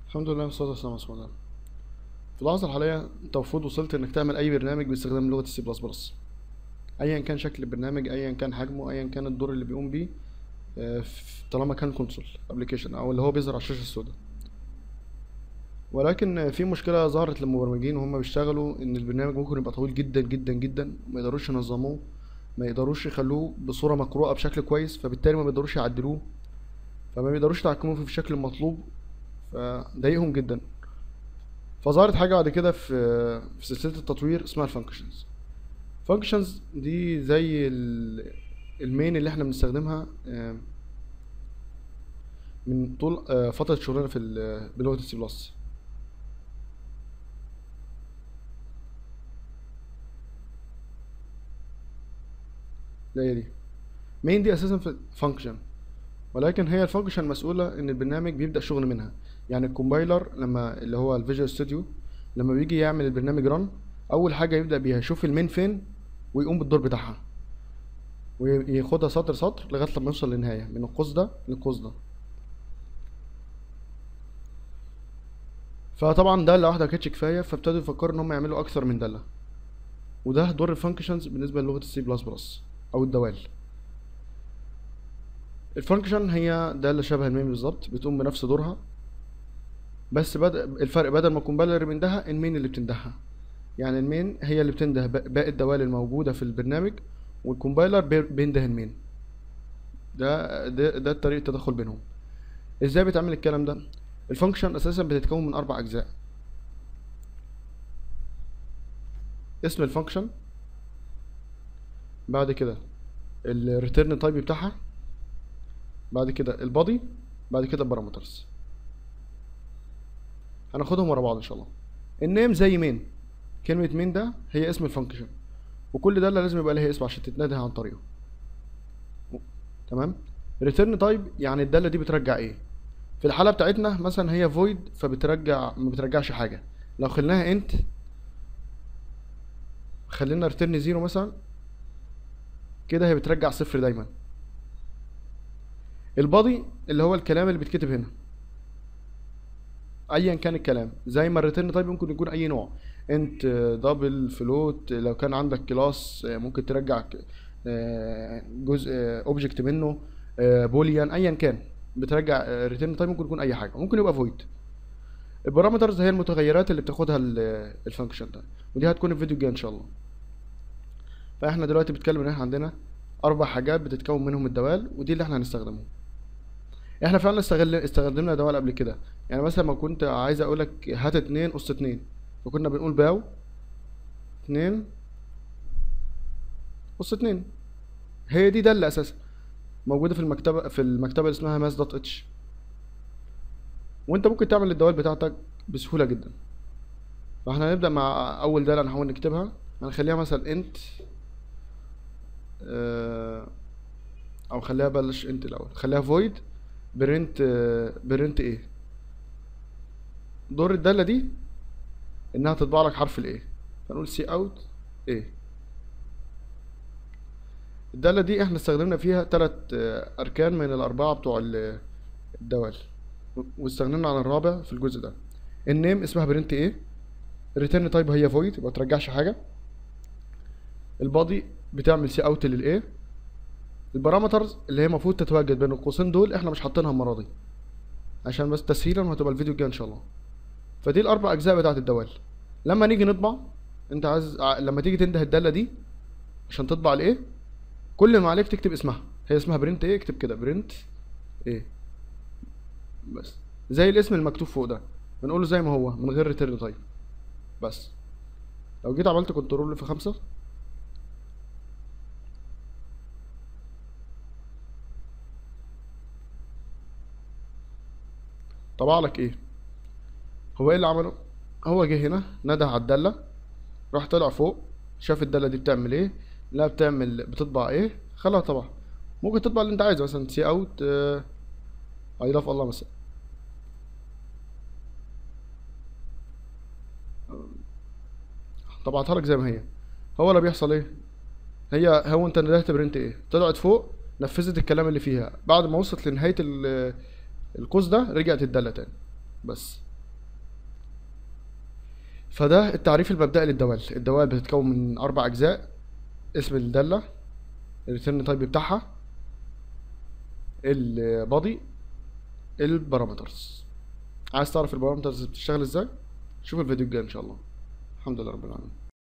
الحمد لله والصلاة والسلام على رسول الله في اللحظة الحالية انت المفروض وصلت انك تعمل اي برنامج باستخدام لغة السي بلس بلس ايا كان شكل البرنامج ايا كان حجمه ايا كان الدور اللي بيقوم بيه آه، ف- طالما كان كونسول ابلكيشن او اللي هو بيظهر على الشاشة السوداء ولكن آه، في مشكلة ظهرت للمبرمجين وهم بيشتغلوا ان البرنامج ممكن يبقى طويل جدا جدا جدا ما يقدروش ينظموه ما يقدروش يخلوه بصورة مقروءة بشكل كويس فبالتالي ما بيقدروش يعدلوه فما بيقدروش يتحكموا فيه بالشكل المطلوب فضايقهم جدا فظهرت حاجة بعد كده في في سلسلة التطوير اسمها الفانكشنز فانكشنز دي زي ال- المين اللي احنا بنستخدمها آه، من طول آه، فترة شغلنا في ال- بلغة السي بلس لا هي دي مين دي اساسا في فانكشن ولكن هي الفانكشن مسؤولة ان البرنامج بيبدأ شغل منها يعني الكومبايلر لما اللي هو الفيجوال ستوديو لما بيجي يعمل البرنامج ران اول حاجة يبدأ بيها يشوف المين فين ويقوم بالدور بتاعها وياخدها سطر سطر لغاية لما يوصل للنهاية من القوس ده للقوس ده فطبعا دالة واحدة كانتش كفاية فابتدوا يفكروا ان هم يعملوا اكثر من دالة وده دور الفانكشنز بالنسبة للغة السي بلس بلس او الدوال الفانكشن هي دالة شبه المين بالظبط بتقوم بنفس دورها بس بدأ الفرق بدل ما الكومبايلر بيندهها المين اللي بتندهها يعني المين هي اللي بتنده ب- باقي الدوال الموجودة في البرنامج والكومبايلر بي- بينده المين ده ده ده طريقة التدخل بينهم ازاي بيتعمل الكلام ده الفانكشن اساسا بتتكون من اربع اجزاء اسم الفانكشن بعد كده الريتيرن تايب بتاعها بعد كده البادي بعد كده البارامترز هناخدهم ورا بعض ان شاء الله النيم زي مين كلمة مين ده هي اسم الفانكشن وكل ده لازم يبقى لها اسم عشان تتنده عن طريقه تمام ريتيرن تايب يعني الدالة دي بترجع ايه في الحالة بتاعتنا مثلا هي void فبترجع ما بترجعش حاجة لو خليناها انت خلينا ريتيرن زيرو مثلا كده هي بترجع صفر دايما البادي اللي هو الكلام اللي بيتكتب هنا ايا كان الكلام زي ما الريتيرن تايب ممكن يكون اي نوع انت دبل فلوت لو كان عندك كلاس ممكن ترجع ك- آه، جزء اوبجكت منه بوليان ايا كان بترجع ريتيرن تايب ممكن يكون اي حاجه ممكن يبقى فويد البارامترز هي المتغيرات اللي بتاخدها الفانكشن ده ودي هتكون الفيديو الجاي ان شاء الله فاحنا دلوقتي بنتكلم ان احنا عندنا اربع حاجات بتتكون منهم الدوال ودي اللي احنا هنستخدمهم احنا فعلا استغل استخدمنا دوال قبل كده يعني مثلا ما كنت عايز اقولك هات اتنين اس اتنين فكنا بنقول باو اتنين اس اتنين هي دي دالة اساسا موجودة في المكتبة في المكتبة اللي اسمها ماس دوت اتش وانت ممكن تعمل الدوال بتاعتك بسهولة جدا فاحنا هنبدأ مع اول دالة نحاول نكتبها هنخليها مثلا انت او خليها بلاش انت الاول خليها void برنت برنت ايه دور الدالة دي انها تطبع لك حرف الايه فنقول سي اوت ايه الدالة دي احنا استخدمنا فيها تلات آه، اركان من الاربعة بتوع ال- الدوال واستخدمنا عن الرابع في الجزء ده النيم اسمها برنت ايه الريتيرن تايب هي void يبقى ترجعش حاجة البادي بتعمل سي اوت للايه البارامترز اللي هي المفروض تتواجد بين القوسين دول احنا مش حاطينها المره دي عشان بس تسهيلا وهتبقى الفيديو الجاي ان شاء الله فدي الاربع اجزاء بتاعه الدوال لما نيجي نطبع انت عايز ع- لما تيجي تنده الداله دي عشان تطبع الايه كل ما عليك تكتب اسمها هي اسمها برنت ايه اكتب كده برنت ايه بس زي الاسم المكتوب فوق ده بنقوله زي ما هو من غير ريتيرن تايب بس لو جيت عملت كنترول في خمسة طبع لك ايه هو ايه اللي عمله هو جه هنا نده على الدالة راح طلع فوق شاف الدالة دي بتعمل ايه لا بتعمل بتطبع ايه خلاها طبع ممكن تطبع اللي انت عايزه مثلا سي اوت اي لاف الله مثلا طبعتها لك زي ما هي هو اللي بيحصل ايه هي هو انت ندهت برنت ايه طلعت فوق نفذت الكلام اللي فيها بعد ما وصلت لنهاية ال- القوس ده رجعت الدالة تاني بس فده التعريف المبدئي للدوال الدوال بتتكون من اربع اجزاء اسم الداله الريتيرن تايب بتاعها البادي البارامترز عايز تعرف البارامترز بتشتغل ازاي شوف الفيديو الجاي ان شاء الله الحمد لله رب العالمين